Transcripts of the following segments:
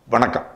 வணக்கம்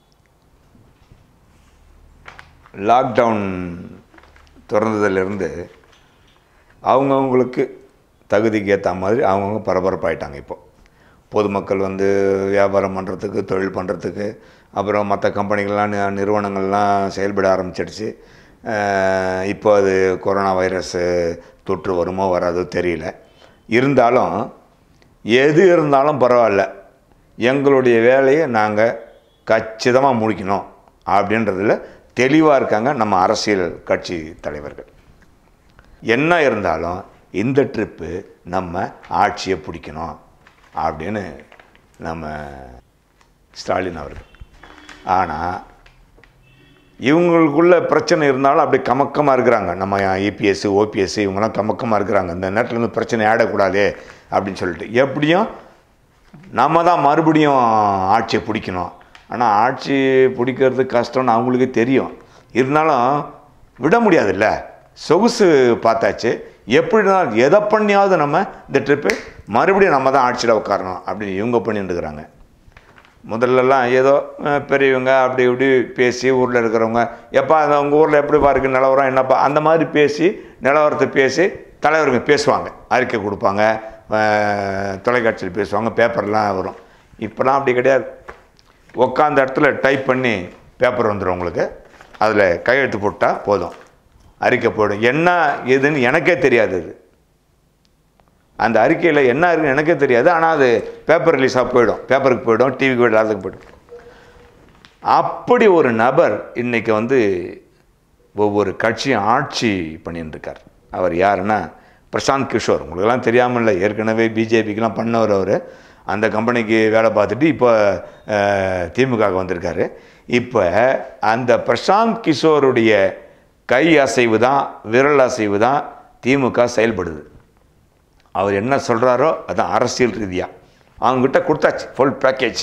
லாக்டவுன் திறந்ததிலிருந்து அவங்கவுங்களுக்கு தகுதிக்கு ஏற்ற மாதிரி அவங்கவுங்க பரபரப்பாயிட்டாங்க இப்போ பொதுமக்கள் வந்து வியாபாரம் பண்ணுறதுக்கு தொழில் பண்ணுறதுக்கு அப்புறம் மற்ற கம்பெனிகள்லாம் நி- நிறுவனங்கள்லாம் செயல்பட ஆரம்பிச்சிடுச்சு அஹ் இப்போ அது கொரோனா வைரஸ் தொற்று வருமோ வராதோ தெரியல இருந்தாலும் எது இருந்தாலும் பரவாயில்ல எங்களுடைய வேலையை நாங்கள் கச்சிதமாக முடிக்கணும் அப்படின்றதுல தெளிவாக இருக்காங்க நம்ம அரசியல் கட்சி தலைவர்கள் என்ன இருந்தாலும் இந்த ட்ரிப்பு நம்ம ஆட்சியை பிடிக்கணும் அப்படின்னு நம்ம ஸ்டாலின் அவர்கள் ஆனால் இவங்களுக்குள்ள பிரச்சனை இருந்தாலும் அப்படி கமக்கமாக இருக்கிறாங்க நம்ம இபிஎஸ் ஓபிஎஸ் இவங்கெல்லாம் கமக்கமாக இருக்கிறாங்க இந்த நேரத்தில் இருந்து பிரச்சனை ஆடக்கூடாது அப்படின்னு சொல்லிட்டு எப்படியும் நம்ம தான் மறுபடியும் ஆட்சியை பிடிக்கணும் ஆனால் ஆட்சி பிடிக்கிறது கஷ்டம்னு அவங்களுக்கே தெரியும் இருந்தாலும் விட முடியாதுல்ல சொகுசு பார்த்தாச்சு எப்படினா எதை பண்ணியாவது நம்ம இந்த ட்ரிப்பு மறுபடியும் நம்ம தான் ஆட்சியில் உட்காரணும் அப்படின்னு இவங்க பண்ணிட்டு இருக்கிறாங்க முதல்லலாம் ஏதோ அஹ், பெரியவங்க அப்படி இப்படி பேசி ஊரில் இருக்கிறவங்க எப்பா அந்த உங்கள் ஊரில் எப்படிப்பா இருக்குது நிலவரம் என்னப்பா அந்த மாதிரி பேசி நிலவரத்தை பேசி தலைவருங்க பேசுவாங்க அறிக்கை கொடுப்பாங்க அஹ், தொலைக்காட்சியில் பேசுவாங்க பேப்பர்லாம் வரும் இப்போலாம் அப்படி கிடையாது உட்காந்த இடத்துல டைப் பண்ணி பேப்பர் வந்துடும் உங்களுக்கு அதில் கையெழுத்து போட்டால் போதும் அறிக்கை போடும் என்ன ஏதுன்னு எனக்கே தெரியாது அது அந்த அறிக்கையில் என்ன இருக்குன்னு எனக்கே தெரியாது ஆனால் அது பேப்பர் ரிலீஸாக போயிடும் பேப்பருக்கு போயிடும் டிவிக்கு போய்டும் எல்லாத்துக்கும் போயிடும் அப்படி ஒரு நபர் இன்னைக்கு வந்து ஒவ்வொரு கட்சியும் ஆட்சி பண்ணிட்டு இருக்கார் அவர் யாருன்னா பிரசாந்த் கிஷோர் உங்களுக்கெல்லாம் தெரியாமல் இல்லை ஏற்கனவே பிஜேபிக்கெலாம் பண்ணவர் அவர் அந்த கம்பெனிக்கு வேலை பார்த்துட்டு இப்போ திமுகவுக்கு வந்திருக்காரு இப்போ அந்த பிரசாந்த் கிஷோருடைய கை அசைவு தான் விரல் அசைவு தான் திமுக செயல்படுது அவர் என்ன சொல்கிறாரோ அதான் அரசியல் ரீதியாக அவங்ககிட்ட கொடுத்தாச்சு ஃபுல் பேக்கேஜ்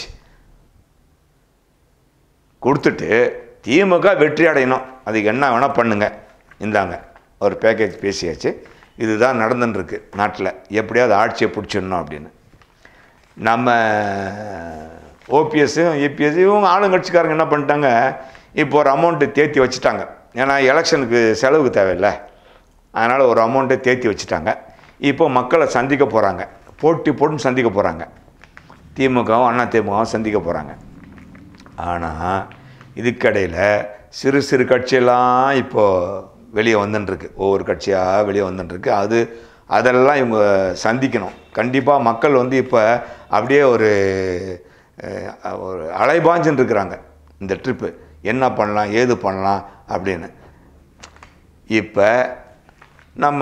கொடுத்துட்டு திமுக வெற்றி அடையணும் அதுக்கு என்ன வேணால் பண்ணுங்க இந்தாங்க ஒரு பேக்கேஜ் பேசியாச்சு இதுதான் நடந்துன்னு இருக்கு நாட்டில் எப்படியாவது ஆட்சியை பிடிச்சிடணும் அப்படின்னு நம்ம ஓபிஎஸ்ஸும் இபிஎஸ் இவங்க ஆளுங்கட்சிக்காரங்க என்ன பண்ணிட்டாங்க இப்போ ஒரு அமௌண்ட்டு தேத்தி வச்சுட்டாங்க ஏன்னா எலெக்ஷனுக்கு செலவுக்கு தேவையில்லை அதனால் ஒரு அமௌண்ட்டை தேத்தி வச்சுட்டாங்க இப்போ மக்களை சந்திக்க போகிறாங்க போட்டி போட்டு சந்திக்க போகிறாங்க திமுகவும் அண்ணா திமுகவும் சந்திக்க போகிறாங்க ஆனால் இதுக்கடையில் சிறு சிறு கட்சியெல்லாம் இப்போது வெளியே வந்துட்டுருக்கு ஒவ்வொரு கட்சியாக வெளியே வந்துட்டுருக்கு அது அதெல்லாம் இவங்க சந்திக்கணும் கண்டிப்பாக மக்கள் வந்து இப்போ அப்படியே ஒரு அஹ், ஒரு அலைபாஞ்சுன்னு இருக்கிறாங்க இந்த ட்ரிப்பு என்ன பண்ணலாம் ஏது பண்ணலாம் அப்படின்னு இப்போ நம்ம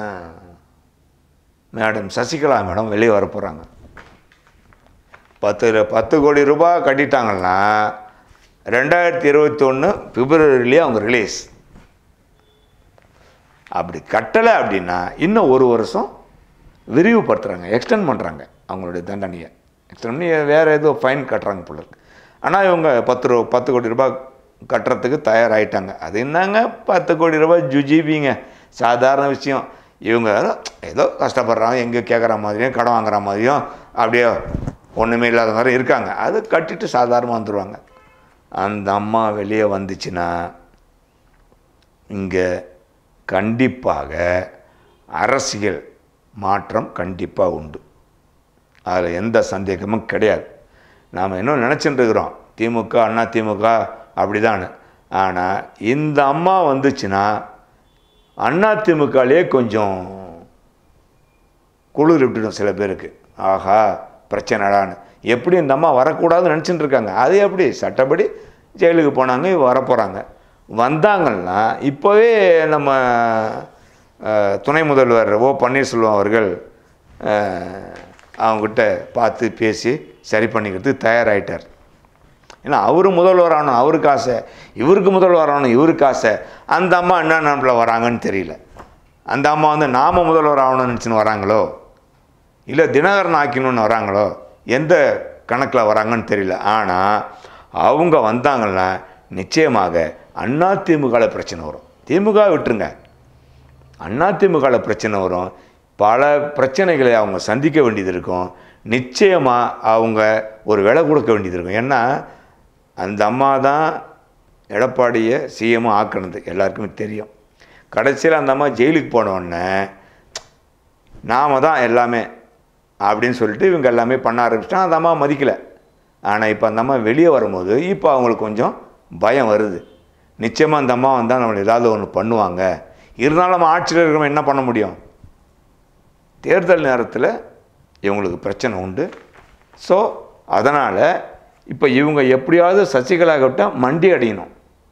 மேடம் சசிகலா மேடம் வெளியே வர போகிறாங்க பத்து பத்து கோடி ரூபாய் கட்டிட்டாங்கன்னா ரெண்டாயிரத்தி இருபத்தி ஒன்று பிப்ரவரிலேயே அவங்க ரிலீஸ் அப்படி கட்டலை அப்படின்னா இன்னும் ஒரு வருஷம் விரிவுபடுத்துகிறாங்க எக்ஸ்டெண்ட் பண்ணுறாங்க அவங்களுடைய தண்டனையை எக்ஸ்டெண்ட் பண்ணி வேறு ஏதோ ஃபைன் கட்டுறாங்க போல இருக்கு ஆனால் இவங்க பத்து ரூபா பத்து கோடி ரூபாய் கட்டுறதுக்கு தயாராகிட்டாங்க அது என்னங்க பத்து கோடி ரூபாய் ஜுஜிபிங்க சாதாரண விஷயம் இவங்க ஏதோ கஷ்டப்படுறாங்க எங்கே கேட்குற மாதிரியும் கடன் வாங்குற மாதிரியும் அப்படியே ஒன்றுமே இல்லாத மாதிரி இருக்காங்க அது கட்டிட்டு சாதாரணமாக வந்துடுவாங்க அந்த அம்மா வெளியே வந்துச்சுன்னா இங்கே கண்டிப்பாக அரசியல் மாற்றம் கண்டிப்பாக உண்டு அதில் எந்த சந்தேகமும் கிடையாது நாம் இன்னும் நினச்சிட்டு இருக்கிறோம் திமுக அண்ணா திமுக அப்படிதான்னு ஆனால் இந்த அம்மா வந்துச்சுன்னா அண்ணா திமுகலே கொஞ்சம் குளிர் விட்டுடும் சில பேருக்கு ஆஹா பிரச்சனைடான்னு எப்படி இந்த அம்மா வரக்கூடாதுன்னு நினச்சிட்டு இருக்காங்க அது எப்படி சட்டப்படி ஜெயிலுக்கு போனாங்க இவ வரப்போகிறாங்க வந்தாங்கன்னா இப்போவே நம்ம அஹ், துணை முதல்வர் ஓ பன்னீர்செல்வம் அவர்கள் அஹ், அவங்ககிட்ட பார்த்து பேசி சரி பண்ணிக்கிறதுக்கு தயாராகிட்டார் ஏன்னா அவரு முதல்வர் ஆகணும் அவருக்கு ஆசை இவருக்கு முதல்வர் ஆகணும் இவருக்கு ஆசை அந்த அம்மா என்ன நினப்பில் வராங்கன்னு தெரியல அந்த அம்மா வந்து நாம முதல்வர் ஆகணும்னு நினச்சின்னு வராங்களோ இல்லை தினகரன் ஆக்கணும்னு வராங்களோ எந்த கணக்கில் வராங்கன்னு தெரியல ஆனால் அவங்க வந்தாங்கன்னா நிச்சயமாக அண்ணா திமுகவில் பிரச்சனை வரும் திமுக விட்டுருங்க அண்ணா திமுகவில் பிரச்சனை வரும் பல பிரச்சனைகளை அவங்க சந்திக்க வேண்டியது இருக்கும் நிச்சயமாக அவங்க ஒரு விலை கொடுக்க வேண்டியது இருக்கும் ஏன்னா அந்த அம்மா தான் எடப்பாடியை சிஎம் ஆக்கினது எல்லாருக்குமே தெரியும் கடைசியில் அந்த அம்மா ஜெயிலுக்கு போன உடனே நாம தான் எல்லாமே அப்படின்னு சொல்லிட்டு இவங்க எல்லாமே பண்ண ஆரம்பிச்சிட்டாங்க அந்த அம்மா மதிக்கலை ஆனால் இப்போ அந்த அம்மா வெளியே வரும்போது இப்போ அவங்களுக்கு கொஞ்சம் பயம் வருது நிச்சயமாக அந்த அம்மா வந்தால் நம்மளை ஏதாவது ஒன்று பண்ணுவாங்க இருந்தாலும் நம்ம ஆட்சியில் இருக்கிறவங்க என்ன பண்ண முடியும் தேர்தல் நேரத்தில் இவங்களுக்கு பிரச்சனை உண்டு ஸோ அதனால் இப்போ இவங்க எப்படியாவது சசிகலா கிட்ட மண்டி அடையணும்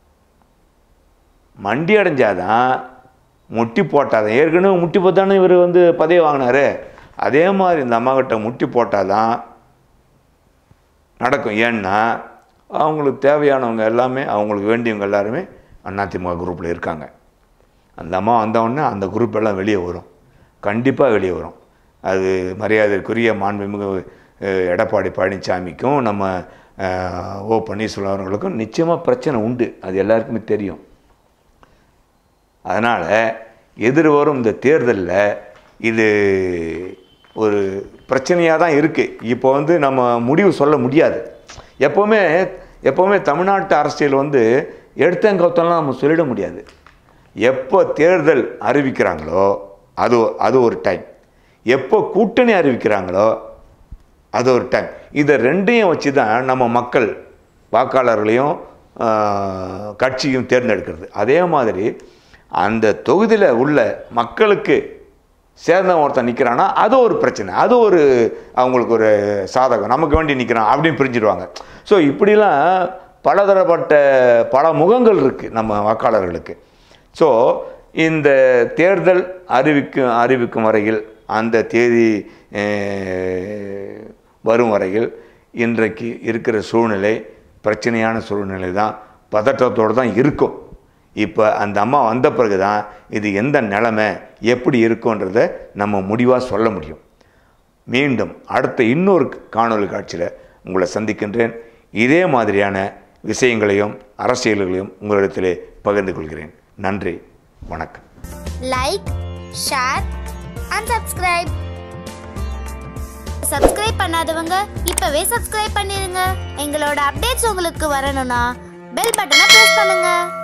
மண்டி அடைஞ்சாதான் முட்டி போட்டாதான் ஏற்கனவே முட்டி போட்டானே இவர் வந்து பதவி வாங்கினாரு அதே மாதிரி இந்த அம்மா கிட்ட முட்டி போட்டாதான் நடக்கும் ஏன்னா அவங்களுக்கு தேவையானவங்க எல்லாமே அவங்களுக்கு வேண்டியவங்க எல்லாருமே அதிமுக குரூப்பில் இருக்காங்க அந்த அம்மா வந்தவுடனே அந்த குரூப் எல்லாம் வெளியே வரும் கண்டிப்பாக வெளியே வரும் அது மரியாதைக்குரிய மாண்புமிகு அஹ், எடப்பாடி பழனிசாமிக்கும் நம்ம அஹ், ஓ பன்னீர்செல்வம் அவர்களுக்கும் நிச்சயமாக பிரச்சனை உண்டு அது எல்லாருக்குமே தெரியும் அதனால் எதிர் வரும் இந்த தேர்தலில் இது ஒரு பிரச்சனையாக தான் இருக்குது இப்போ வந்து நம்ம முடிவு சொல்ல முடியாது எப்போவுமே எப்போவுமே தமிழ்நாட்டு அரசியல் வந்து எடுத்தங்கௌத்தம்லாம் நம்ம சொல்லிட முடியாது எப்போ தேர்தல் அறிவிக்கிறாங்களோ அது அது ஒரு டைம் எப்போ கூட்டணி அறிவிக்கிறாங்களோ அது ஒரு டைம் இதை ரெண்டையும் வச்சு தான் நம்ம மக்கள் வாக்காளர்களையும் ஆஹ், கட்சியும் தேர்ந்தெடுக்கிறது அதே மாதிரி அந்த தொகுதியில் உள்ள மக்களுக்கு சேர்ந்தவன் ஒருத்தன் நிற்கிறான்னா அது ஒரு பிரச்சனை அது ஒரு அவங்களுக்கு ஒரு சாதகம் நமக்கு வேண்டி நிற்கிறான் அப்படின்னு பிரிஞ்சிடுவாங்க ஸோ இப்படிலாம் பலதரப்பட்ட பல முகங்கள் இருக்குது நம்ம வாக்காளர்களுக்கு ஸோ இந்த தேர்தல் அறிவிக்கும் அறிவிக்கும் வரையில் அந்த தேதி அஹ், வரும் வரையில் இன்றைக்கு இருக்கிற சூழ்நிலை பிரச்சனையான சூழ்நிலை தான் பதற்றத்தோடு தான் இருக்கும் இப்போ அந்த அம்மா வந்த பிறகு தான் இது எந்த நிலமை எப்படி இருக்குன்றத நம்ம முடிவாக சொல்ல முடியும் மீண்டும் அடுத்த இன்னொரு காணொளி காட்சியில் உங்களை சந்திக்கின்றேன் இதே மாதிரியான விஷயங்களையும் அரசியல்களையும் உங்களிடத்திலே பகிர்ந்து கொள்கிறேன் நன்றி வணக்கம் like share and subscribe subscribe பண்ணாதவங்க இப்பவே சப்ஸ்கிரைப் பண்ணிருங்க எங்களோட அப்டேட்ஸ் உங்களுக்கு வரணும்னா பெல் பட்டனை பிரஸ் பண்ணுங்க